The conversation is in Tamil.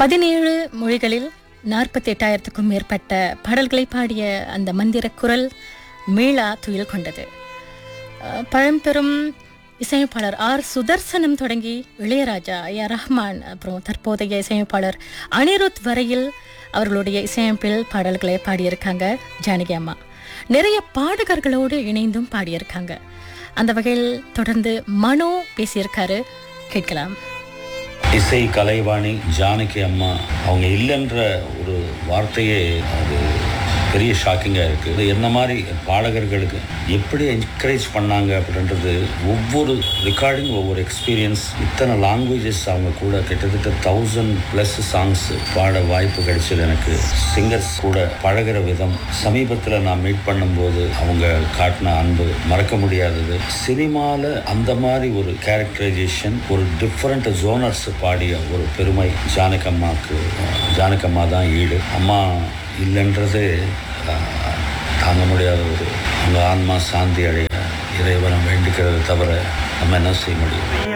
பதினேழு மொழிகளில் நாற்பத்தி எட்டாயிரத்துக்கும் மேற்பட்ட பாடல்களை பாடிய அந்த மந்திர குரல் மீளா துயில் கொண்டது அஹ், பழம்பெரும் இசையமைப்பாளர் ஆர் சுதர்சனம் தொடங்கி இளையராஜா ஏ ரஹ்மான் அப்புறம் தற்போதைய இசையமைப்பாளர் அனிருத் வரையில் அவர்களுடைய இசையமைப்பில் பாடல்களை பாடியிருக்காங்க ஜானகி அம்மா நிறைய பாடகர்களோடு இணைந்தும் பாடியிருக்காங்க அந்த வகையில் தொடர்ந்து மனோ பேசியிருக்காரு கேட்கலாம் இசை கலைவாணி ஜானகி அம்மா அவங்க இல்லைன்ற ஒரு வார்த்தையே அது பெரிய ஷாக்கிங்காக இருக்குது இது என்ன மாதிரி பாடகர்களுக்கு எப்படி என்கரேஜ் பண்ணாங்க அப்படின்றது ஒவ்வொரு ரெக்கார்டிங் ஒவ்வொரு எக்ஸ்பீரியன்ஸ் இத்தனை லாங்குவேஜஸ் அவங்க கூட கிட்டத்தட்ட தௌசண்ட் ப்ளஸ் சாங்ஸ் பாட வாய்ப்பு கிடைச்சது எனக்கு சிங்கர்ஸ் கூட பழகுற விதம் சமீபத்தில் நான் மீட் பண்ணும்போது அவங்க காட்டின அன்பு மறக்க முடியாதது சினிமாவில் அந்த மாதிரி ஒரு கேரக்டரைசேஷன் ஒரு டிஃப்ரெண்ட் ஜோனர்ஸ் பாடிய ஒரு பெருமை ஜானகம்மாவுக்கு ஜானகம்மா தான் ஈடு அம்மா இல்லைன்றது ஆஹ், தாங்க முடியாத ஒரு அவங்க ஆன்மா சாந்தி அடைய இறைவனை வேண்டிக்கிறத தவிர நம்ம என்ன செய்ய முடியும்